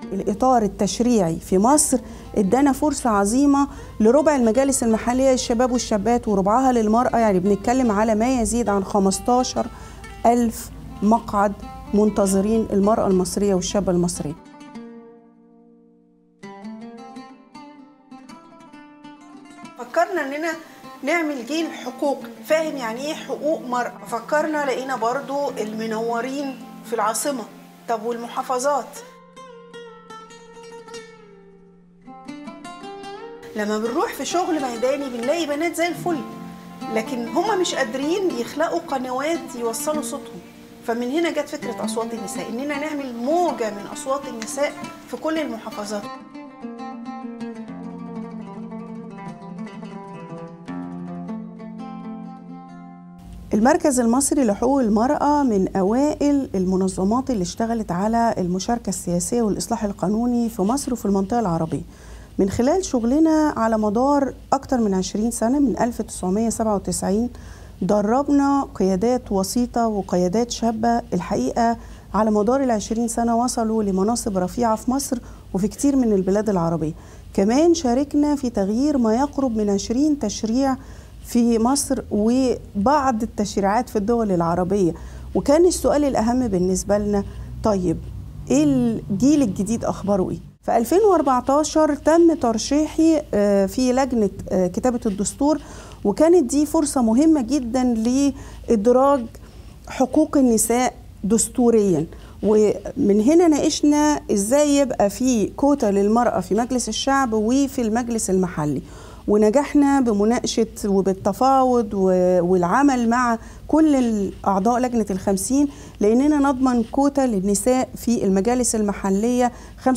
الإطار التشريعي في مصر ادانا فرصة عظيمة لربع المجالس المحلية للشباب والشابات وربعها للمرأة يعني بنتكلم على ما يزيد عن 15 ألف مقعد منتظرين المرأة المصرية والشابة المصرية فكرنا اننا نعمل جيل حقوق فاهم يعني ايه حقوق مرأة فكرنا لقينا برضو المنورين في العاصمة طب والمحافظات لما بنروح في شغل ميداني بنلاقي بنات زي الفل لكن هما مش قادرين يخلقوا قنوات يوصلوا صوتهم فمن هنا جت فكرة أصوات النساء إننا نعمل موجة من أصوات النساء في كل المحافظات المركز المصري لحقوق المرأة من أوائل المنظمات اللي اشتغلت على المشاركة السياسية والإصلاح القانوني في مصر وفي المنطقة العربية من خلال شغلنا على مدار أكثر من 20 سنة من 1997 دربنا قيادات وسيطة وقيادات شابة الحقيقة على مدار العشرين سنة وصلوا لمناصب رفيعة في مصر وفي كتير من البلاد العربية كمان شاركنا في تغيير ما يقرب من 20 تشريع في مصر وبعض التشريعات في الدول العربية وكان السؤال الأهم بالنسبة لنا طيب إيه الجيل الجديد أخباره إيه؟ في 2014 تم ترشيحي في لجنة كتابة الدستور وكانت دي فرصة مهمة جدا لإدراج حقوق النساء دستوريا ومن هنا ناقشنا ازاي يبقى في كوتا للمرأة في مجلس الشعب وفي المجلس المحلي ونجحنا بمناقشة وبالتفاوض والعمل مع كل الأعضاء لجنة الخمسين لأننا نضمن كوتا للنساء في المجالس المحلية 25%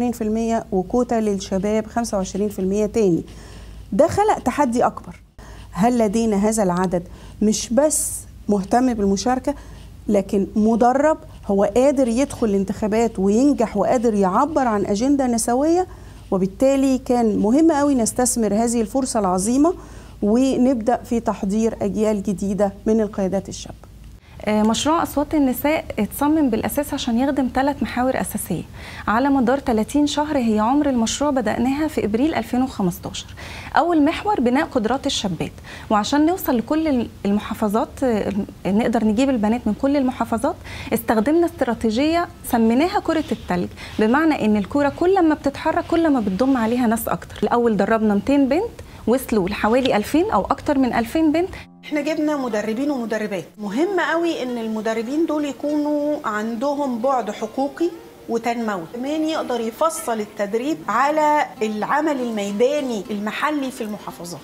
وكوتا للشباب 25% تاني ده خلق تحدي أكبر هل لدينا هذا العدد مش بس مهتم بالمشاركة لكن مدرب هو قادر يدخل الانتخابات وينجح وقادر يعبر عن أجندة نسوية وبالتالي كان مهم قوي نستثمر هذه الفرصة العظيمة ونبدأ في تحضير أجيال جديدة من القيادات الشابة مشروع أصوات النساء اتصمم بالأساس عشان يخدم ثلاث محاور أساسية على مدار 30 شهر هي عمر المشروع بدأناها في إبريل 2015 أول محور بناء قدرات الشابات وعشان نوصل لكل المحافظات نقدر نجيب البنات من كل المحافظات استخدمنا استراتيجية سميناها كرة التلج بمعنى إن الكرة كل ما بتتحرك كل ما بتضم عليها ناس أكتر الأول دربنا 200 بنت وصلوا لحوالي 2000 أو أكتر من 2000 بنت احنا جبنا مدربين ومدربات مهم قوي ان المدربين دول يكونوا عندهم بعد حقوقي وتنموي كمان يقدر يفصل التدريب على العمل الميداني المحلي في المحافظات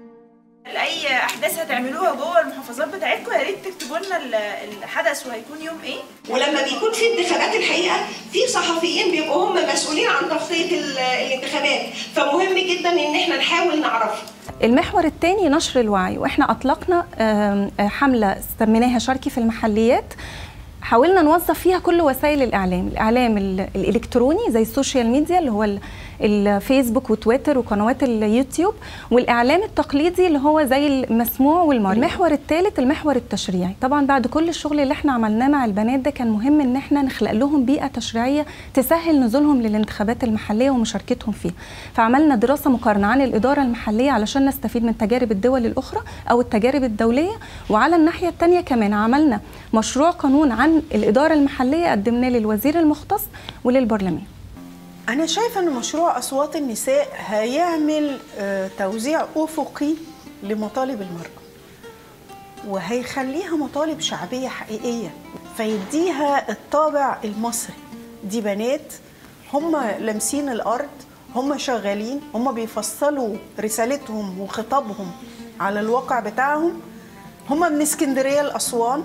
اي احداث هتعملوها جوه المحافظات بتاعتكم يا ريت تكتبوا لنا الحدث وهيكون يوم ايه ولما بيكون في انتخابات الحقيقه في صحفيين بيبقوا هم مسؤولين عن تغطيه الانتخابات فمهم جدا ان احنا نحاول نعرفها المحور الثاني نشر الوعي واحنا اطلقنا حمله سميناها شاركي في المحليات حاولنا نوظف فيها كل وسائل الاعلام الاعلام الالكتروني زي السوشيال ميديا اللي هو الفيسبوك وتويتر وقنوات اليوتيوب والاعلام التقليدي اللي هو زي المسموع والمرئي المحور الثالث المحور التشريعي طبعا بعد كل الشغل اللي احنا عملناه مع البنات ده كان مهم ان احنا نخلق لهم بيئه تشريعيه تسهل نزولهم للانتخابات المحليه ومشاركتهم فيها فعملنا دراسه مقارنه عن الاداره المحليه علشان نستفيد من تجارب الدول الاخرى او التجارب الدوليه وعلى الناحيه الثانيه كمان عملنا مشروع قانون عن الاداره المحليه قدمناه للوزير المختص وللبرلمان أنا شايفة أن مشروع أصوات النساء هيعمل توزيع أفقي لمطالب المرأة وهيخليها مطالب شعبية حقيقية فيديها الطابع المصري دي بنات هم لامسين الأرض هم شغالين هم بيفصلوا رسالتهم وخطابهم على الواقع بتاعهم هم من اسكندرية لأسوان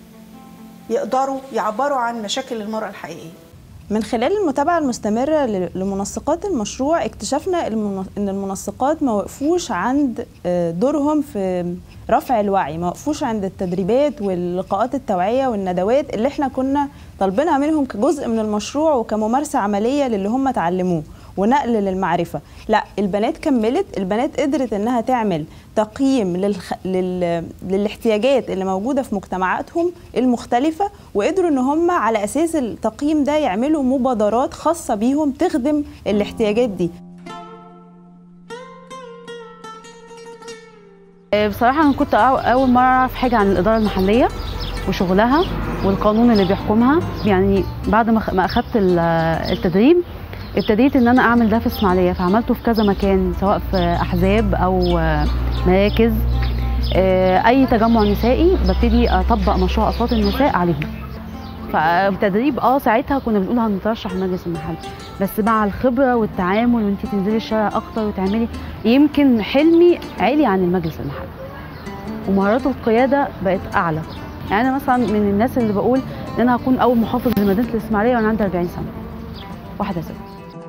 يقدروا يعبروا عن مشاكل المرأة الحقيقية من خلال المتابعة المستمرة لمنسقات المشروع اكتشفنا ان المنسقات ما وقفوش عند دورهم في رفع الوعي ما وقفوش عند التدريبات واللقاءات التوعية والندوات اللي احنا كنا طالبينها منهم كجزء من المشروع وكممارسة عملية للي هم اتعلموه ونقل للمعرفه لا البنات كملت البنات قدرت انها تعمل تقييم للخ... لل... للاحتياجات اللي موجوده في مجتمعاتهم المختلفه وقدروا ان هم على اساس التقييم ده يعملوا مبادرات خاصه بيهم تخدم الاحتياجات دي بصراحة أنا كنت أو- أول مرة أعرف حاجة عن الإدارة المحلية وشغلها والقانون اللي بيحكمها يعني بعد ما خ- ما أخدت ال- التدريب ابتديت إن أنا أعمل ده في إسماعيلية فعملته في كذا مكان سواء في أحزاب أو مراكز آه، أي تجمع نسائي ببتدي أطبق مشروع أصوات النساء عليهم فالتدريب اه ساعتها كنا بنقول هنترشح المجلس المحلي بس مع الخبره والتعامل وانت تنزلي الشارع اكتر وتعملي يمكن حلمي عالي عن المجلس المحلي ومهارات القياده بقت اعلى يعني انا مثلا من الناس اللي بقول ان انا هكون اول محافظ لمدينه الاسماعيليه وانا عندي 40 سنه واحده ست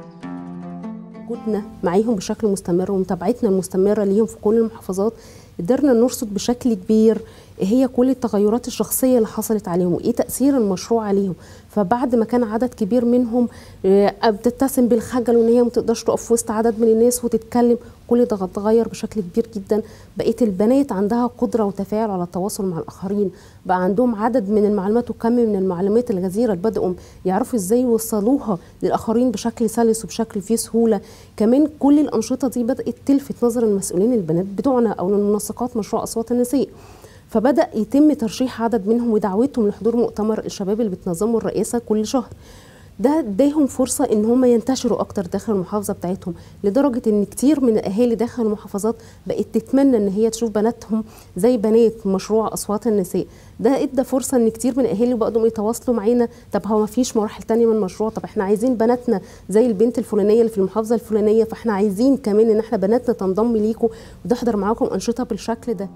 وجودنا معاهم بشكل مستمر ومتابعتنا المستمره ليهم في كل المحافظات قدرنا نرصد بشكل كبير إيه هي كل التغيرات الشخصيه اللي حصلت عليهم وايه تاثير المشروع عليهم فبعد ما كان عدد كبير منهم آه، بتتسم بالخجل وان هي ما تقدرش تقف في وسط عدد من الناس وتتكلم كل ده اتغير بشكل كبير جدا بقيت البنات عندها قدره وتفاعل على التواصل مع الاخرين بقى عندهم عدد من المعلومات وكم من المعلومات الغزيره اللي بداوا يعرفوا ازاي يوصلوها للاخرين بشكل سلس وبشكل فيه سهوله كمان كل الانشطه دي بدات تلفت نظر المسؤولين البنات بتوعنا او المنسقات مشروع اصوات النساء فبدا يتم ترشيح عدد منهم ودعوتهم لحضور مؤتمر الشباب اللي بتنظمه الرئاسه كل شهر ده اداهم فرصه ان هم ينتشروا اكتر داخل المحافظه بتاعتهم لدرجه ان كتير من الاهالي داخل المحافظات بقت تتمنى ان هي تشوف بناتهم زي بنات مشروع اصوات النساء ده ادى فرصه ان كتير من الاهالي بقوا يتواصلوا معانا طب هو ما فيش مراحل تانية من المشروع طب احنا عايزين بناتنا زي البنت الفلانيه اللي في المحافظه الفلانيه فاحنا عايزين كمان ان احنا بناتنا تنضم ليكم وتحضر معاكم انشطه بالشكل ده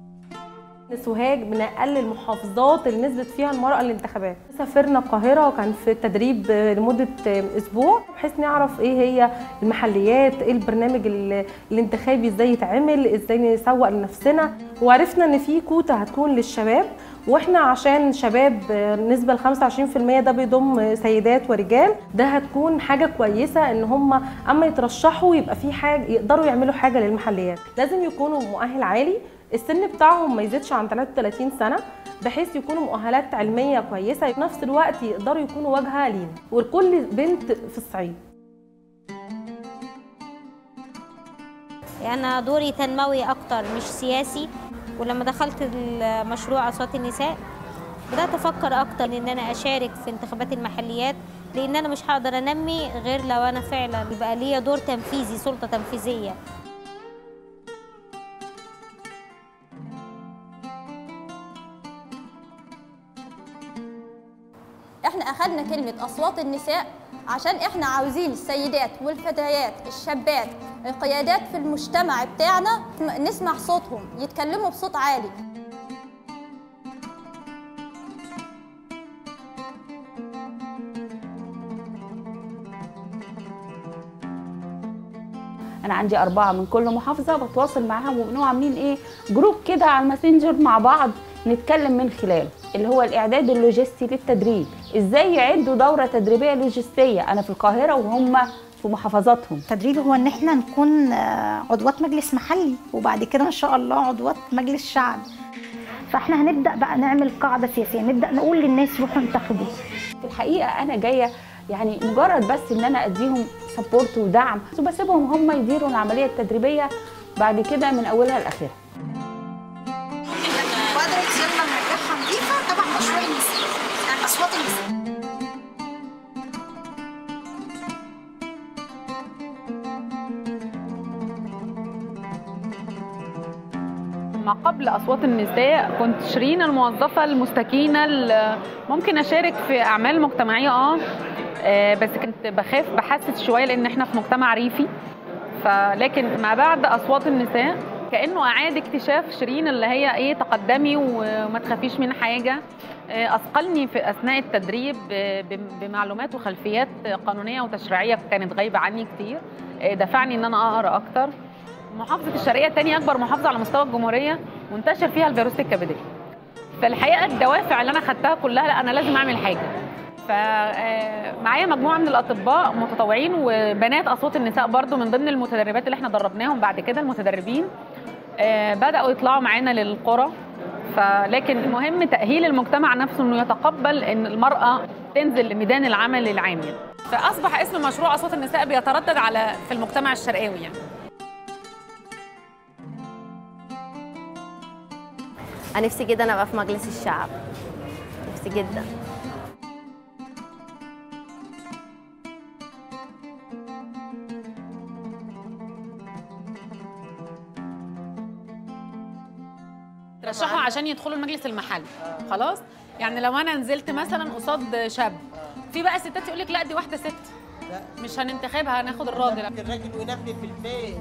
سوهاج من اقل المحافظات اللي نزلت فيها المراه الانتخابات سافرنا القاهره وكان في تدريب لمده اسبوع بحيث نعرف ايه هي المحليات ايه البرنامج ال- الانتخابي ازاي يتعمل ازاي نسوق لنفسنا وعرفنا ان في كوتا هتكون للشباب واحنا عشان شباب نسبه ل 25% ده بيضم سيدات ورجال ده هتكون حاجه كويسه ان هم اما يترشحوا يبقى في حاجه يقدروا يعملوا حاجه للمحليات لازم يكونوا مؤهل عالي السن بتاعهم ما يزيدش عن 33 سنه بحيث يكونوا مؤهلات علميه كويسه في نفس الوقت يقدروا يكونوا واجهه لينا ولكل بنت في الصعيد أنا دوري تنموي أكتر مش سياسي ولما دخلت المشروع أصوات النساء بدأت أفكر أكتر إن أنا أشارك في انتخابات المحليات لأن أنا مش هقدر أنمي غير لو أنا فعلا يبقى ليا دور تنفيذي سلطة تنفيذية احنا اخدنا كلمة اصوات النساء عشان احنا عاوزين السيدات والفتيات الشابات القيادات في المجتمع بتاعنا نسمع صوتهم يتكلموا بصوت عالي انا عندي اربعه من كل محافظه بتواصل معاهم وبنبقى عاملين ايه جروب كده على الماسنجر مع بعض نتكلم من خلاله اللي هو الاعداد اللوجستي للتدريب ازاي يعدوا دوره تدريبيه لوجستيه انا في القاهره وهم في محافظاتهم التدريب هو ان احنا نكون آه، عضوات مجلس محلي وبعد كده ان شاء الله عضوات مجلس شعب فاحنا هنبدا بقى نعمل قاعده سياسيه نبدا نقول للناس روحوا انتخبوا في الحقيقه انا جايه يعني مجرد بس ان انا اديهم سبورت ودعم وبسيبهم هم يديروا العمليه التدريبيه بعد كده من اولها لاخرها مبادره يلا نرجعها نظيفه تبع مشروع النساء اصوات النساء ما قبل أصوات النساء كنت شيرين الموظفة المستكينة اللي ممكن أشارك في أعمال مجتمعية آه آه، بس كنت بخاف بحسس شوية لأن إحنا في مجتمع ريفي فلكن ما بعد أصوات النساء كأنه أعاد اكتشاف شيرين اللي هي إيه تقدمي وما تخافيش من حاجة آه، أثقلني في أثناء التدريب ب- ب- بمعلومات وخلفيات قانونية وتشريعية كانت غايبة عني كتير آه، دفعني إن أنا أقرأ أكتر محافظة الشرقية تاني أكبر محافظة على مستوى الجمهورية منتشر فيها الفيروس الكبدية فالحقيقة الدوافع اللي أنا خدتها كلها لا أنا لازم أعمل حاجة فمعايا مجموعه من الاطباء متطوعين وبنات اصوات النساء برضو من ضمن المتدربات اللي احنا دربناهم بعد كده المتدربين آه، بداوا يطلعوا معانا للقرى فلكن المهم تاهيل المجتمع نفسه انه يتقبل ان المراه تنزل لميدان العمل العام يعني. فاصبح اسم مشروع اصوات النساء بيتردد على في المجتمع الشرقاوي يعني انا نفسي جدا ابقى في مجلس الشعب نفسي جدا ترشحوا عشان يدخلوا المجلس المحلي خلاص يعني لو انا نزلت مثلا قصاد شاب في بقى ستات يقول لك لا دي واحده ست مش هننتخبها هناخد الراجل الراجل وينبه في البيت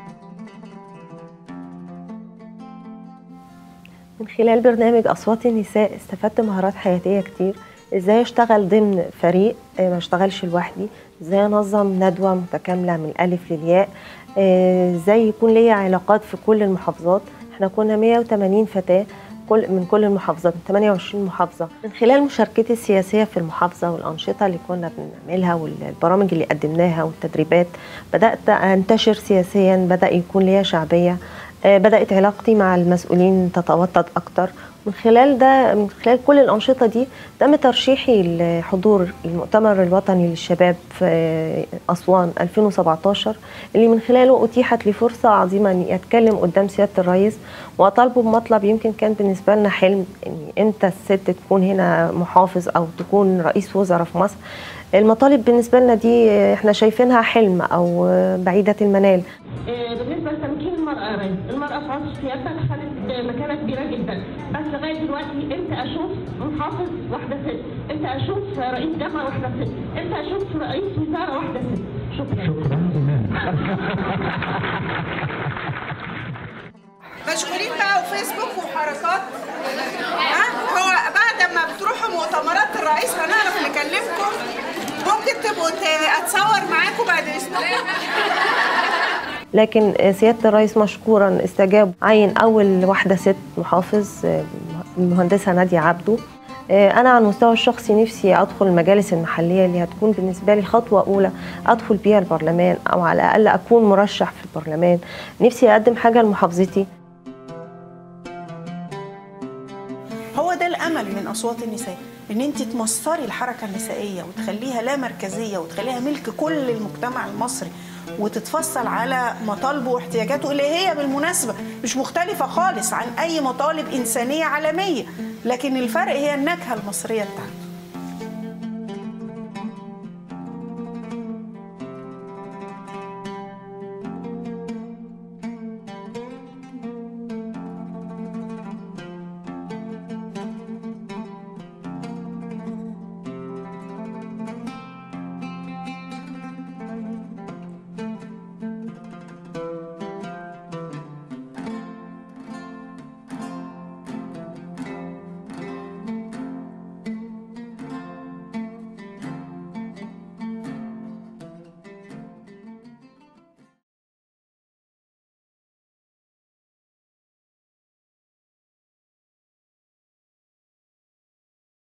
من خلال برنامج أصوات النساء استفدت مهارات حياتية كتير ازاي اشتغل ضمن فريق آه، ما اشتغلش لوحدي ازاي انظم ندوة متكاملة من الألف للياء آه، ازاي يكون ليا علاقات في كل المحافظات احنا كنا 180 فتاة كل من كل المحافظات من 28 محافظة من خلال مشاركتي السياسية في المحافظة والأنشطة اللي كنا بنعملها والبرامج اللي قدمناها والتدريبات بدأت أنتشر سياسيا بدأ يكون ليا شعبية آه، بدأت علاقتي مع المسؤولين تتوطد أكتر من خلال ده من خلال كل الأنشطة دي تم ترشيحي لحضور المؤتمر الوطني للشباب في أسوان 2017 اللي من خلاله أتيحت لي فرصة عظيمة أني أتكلم قدام سيادة الرئيس وأطالبه بمطلب يمكن كان بالنسبة لنا حلم إن إمتى الست تكون هنا محافظ أو تكون رئيس وزراء في مصر المطالب بالنسبة لنا دي احنا شايفينها حلم أو بعيدة المنال آه، بالنسبه لتمكين المراه يا ريس المراه في عصر سيادتك خدت مكانه كبيره جدا بس لغايه دلوقتي امتى اشوف محافظ واحده ست امتى اشوف رئيس جامعه واحده ست امتى اشوف رئيس وزاره واحده ست شكرا شكرا مشغولين بقى وفيسبوك وحركات ها هو بعد ما بتروحوا مؤتمرات الرئيس هنعرف نكلمكم ممكن تبقوا ت- اتصور معاكم بعد اذنكم لكن سيادة الرئيس مشكورا استجاب عين أول واحدة ست محافظ المهندسة نادية عبده أنا على المستوى الشخصي نفسي أدخل المجالس المحلية اللي هتكون بالنسبة لي خطوة أولى أدخل بيها البرلمان أو على الأقل أكون مرشح في البرلمان نفسي أقدم حاجة لمحافظتي هو ده الامل من اصوات النساء ان انت تمصري الحركه النسائيه وتخليها لا مركزيه وتخليها ملك كل المجتمع المصري وتتفصل على مطالبه واحتياجاته اللي هي بالمناسبه مش مختلفه خالص عن اي مطالب انسانيه عالميه لكن الفرق هي النكهه المصريه بتاعتنا